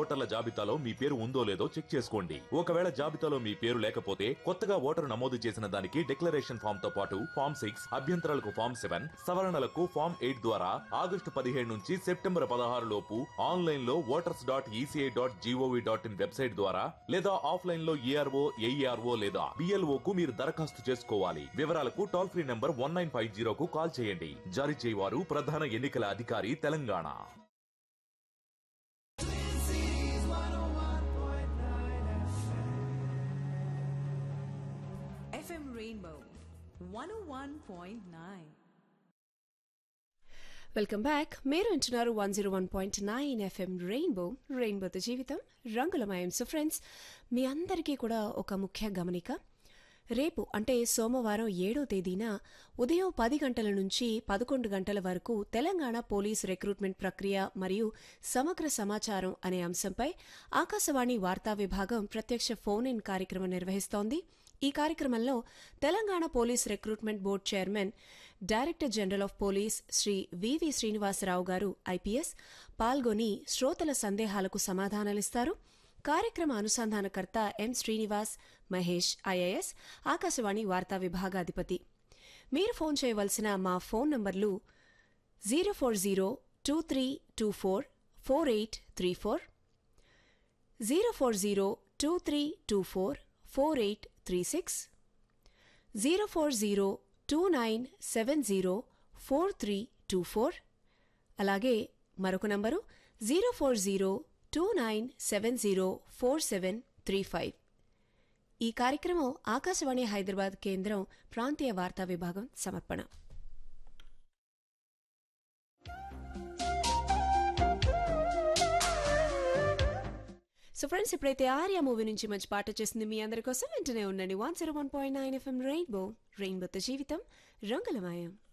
ఓటర్ల జాబితాలో మీ పేరు ఉందో లేదో చెక్ చేసుకోండి ఒకవేళ జాబితాలో మీ పేరు లేకపోతే కొత్తగా ఓటరు నమోదు చేసిన దానికి డిక్లరేషన్ ఫామ్ తో పాటు ఫామ్ సిక్స్ అభ్యంతరాలకు ఫామ్ సెవెన్ సవరణలకు ఫామ్ ఎయిట్ ద్వారా ఆగస్టు పదిహేడు నుంచి సెప్టెంబర్ పదహారు లోపు ఆన్లైన్ లో voters dot ECI dot GOV dot in website ద్వారా లేదా ఆఫ్లైన్ లో ఏఆర్ఓ ఏఈఆర్ఓ లేదా బిఎల్ఓ కు మీరు దరఖాస్తు చేసుకోవాలి వివరాలకు toll free number one nine five జీరోకు కాల్ చేయండి జారీ చేయవారు ప్రధాన ఎన్నికల అధికారి Telangana FM Rainbow 101.9. Welcome back మీరు వింటున్నారు one zero one point nine FM Rainbow రెయిన్బోతో జీవితం రంగులమయం సో ఫ్రెండ్స్ మీ అందరికీ కూడా ఒక ముఖ్య గమనిక రేపు అంటే సోమవారం ఏడో తేదీన ఉదయం పది గంటల నుంచి పదకొండు గంటల వరకు తెలంగాణ పోలీస్ రిక్రూట్మెంట్ ప్రక్రియ మరియు సమగ్ర సమాచారం అనే అంశంపై ఆకాశవాణి వార్తా విభాగం ప్రత్యక్ష ఫోన్ ఇన్ కార్యక్రమం నిర్వహిస్తోంది ఈ కార్యక్రమంలో Telangana police recruitment board chairman director general of police Shri V V Srinivasarao గారు ఐపీఎస్ పాల్గొని శ్రోతల సందేహాలకు సమాధానాలిస్తారు కార్యక్రమ అనుసంధానకర్త ఎం శ్రీనివాస్ మహేష్ ఐఏఎస్ ఆకాశవాణి వార్తా విభాగాధిపతి మీరు ఫోన్ చేయవలసిన మా ఫోన్ నంబర్లు zero four zero two three two four four eight three four zero four zero two three two four four eight three six zero four zero two nine seven zero four three two four అలాగే మరొక number zero four zero two nine seven zero four seven three five ఈ కార్యక్రమం ఆకాశవాణి హైదరాబాద్ కేంద్రం ప్రాంతీయ వార్తా విభాగం సమర్పణ so friends ఇప్పుడైతే ఆర్య మూవీ నుంచి మంచి పాట చేసింది మీ అందరి కోసం వెంటనే ఉండండి one zero one point nine FM Rainbow రెయిన్బోతో జీవితం రంగులమయం